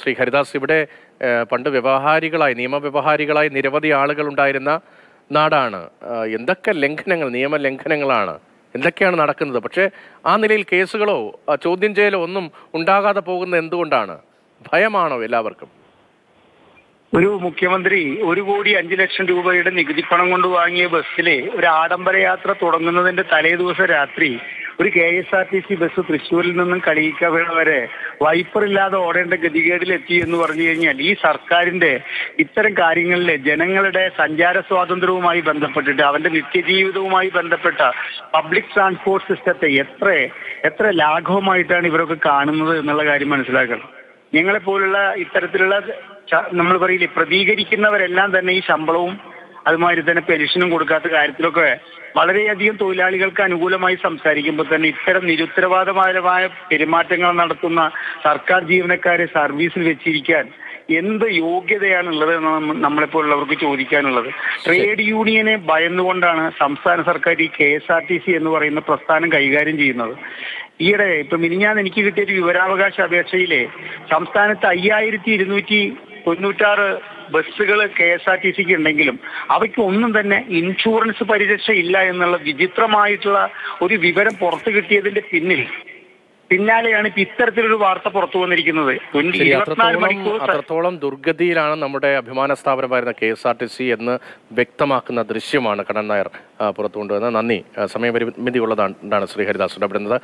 ശ്രീ ഹരിദാസ് ഇവിടെ ഏഹ്, പണ്ട് വ്യവഹാരികളായി നിയമവ്യവഹാരികളായി നിരവധി ആളുകൾ ഉണ്ടായിരുന്ന നാടാണ് ആ, എന്തൊക്കെ ലംഘനങ്ങൾ നിയമലംഘനങ്ങളാണ് എന്തൊക്കെയാണ് നടക്കുന്നത് പക്ഷേ ആ നിലയിൽ കേസുകളോ ആ, ചോദ്യം ചെയ്യലോ ഒന്നും ഉണ്ടാകാതെ പോകുന്നത് എന്തുകൊണ്ടാണ് ഭയമാണോ എല്ലാവർക്കും ഒരു മുഖ്യമന്ത്രി ഒരു കോടി അഞ്ചു ലക്ഷം രൂപയുടെ നികുതി പണം കൊണ്ട് വാങ്ങിയ ബസ്സിലെ ഒരു ആഡംബര യാത്ര തുടങ്ങുന്നതിന്റെ തലേ ദിവസം രാത്രി ഒരു K S R T C bus തൃശ്ശൂരിൽ നിന്നും കളിയിക്കവഴ വരെ വൈപ്പർ ഇല്ലാതെ ഓടേണ്ട ഗതികേടിൽ എത്തി എന്ന് പറഞ്ഞു കഴിഞ്ഞാൽ ഈ സർക്കാരിന്റെ ഇത്തരം കാര്യങ്ങളിൽ ജനങ്ങളുടെ സഞ്ചാര സ്വാതന്ത്ര്യവുമായി ബന്ധപ്പെട്ടിട്ട് അവന്റെ നിത്യജീവിതവുമായി ബന്ധപ്പെട്ട പബ്ലിക് ട്രാൻസ്പോർട്ട് സിസ്റ്റത്തെ എത്ര എത്ര ലാഘവമായിട്ടാണ് ഇവരൊക്കെ കാണുന്നത് എന്നുള്ള കാര്യം മനസ്സിലാക്കണം ഞങ്ങളെ പോലുള്ള ഇത്തരത്തിലുള്ള ച- നമ്മൾ പറയില്ലേ പ്രതികരിക്കുന്നവരെല്ലാം തന്നെ ഈ ശമ്പളവും അതുമാതിരി തന്നെ പെൻഷനും കൊടുക്കാത്ത കാര്യത്തിലൊക്കെ വളരെയധികം തൊഴിലാളികൾക്ക് അനുകൂലമായി സംസാരിക്കുമ്പോൾ തന്നെ ഇത്തരം നിരുത്തരവാദപരമായ പെരുമാറ്റങ്ങൾ നടത്തുന്ന സർക്കാർ ജീവനക്കാരെ സർവീസിൽ വെച്ചിരിക്കാൻ എന്ത് യോഗ്യതയാണുള്ളത് എന്ന് നമ്മ- നമ്മളെപ്പോലുള്ളവർക്ക് ചോദിക്കാനുള്ളത് ട്രേഡ് യൂണിയനെ ഭയന്നുകൊണ്ടാണ് സംസ്ഥാന സർക്കാർ ഈ K S R T C എന്ന് പറയുന്ന പ്രസ്ഥാനം കൈകാര്യം ചെയ്യുന്നത് ഈയിടെ ഇപ്പൊ മിനിഞ്ഞാന്ന് എനിക്ക് കിട്ടിയ ഒരു വിവരാവകാശ അപേക്ഷയിലെ സംസ്ഥാനത്ത് അയ്യായിരത്തി ഇരുന്നൂറ്റി തൊണ്ണൂറ്റാറ് ബസ്സുകൾ കെ എസ് ആർ ടി സിക്ക് ഉണ്ടെങ്കിലും അവയ്ക്ക് ഒന്നും തന്നെ ഇൻഷുറൻസ് പരിരക്ഷ ഇല്ല എന്നുള്ള വിചിത്രമായിട്ടുള്ള ഒരു വിവരം പുറത്തു കിട്ടിയതിന്റെ പിന്നിൽ പിന്നാലെയാണ് ഇപ്പൊ ഇത്തരത്തിലൊരു വാർത്ത പുറത്തു വന്നിരിക്കുന്നത് തൊണ്ണൂ- ശരി ഇരുപത്തിനാല് അത്രത്തോളം മണിക്കൂർ സ- അത്രത്തോളം ദുർഗതിയിലാണ് നമ്മുടെ അഭിമാന സ്ഥാപനമായിരുന്ന K S R T C എന്ന് വ്യക്തമാക്കുന്ന ദൃശ്യമാണ് കണ്ണൻ നായർ ആ, പുറത്തു കൊണ്ടുവന്നത് നന്ദി ആ, സമയപരിമിതി ഉള്ളതാണ് ശ്രീ ഹരിദാസ് ഇടപെടുന്നത്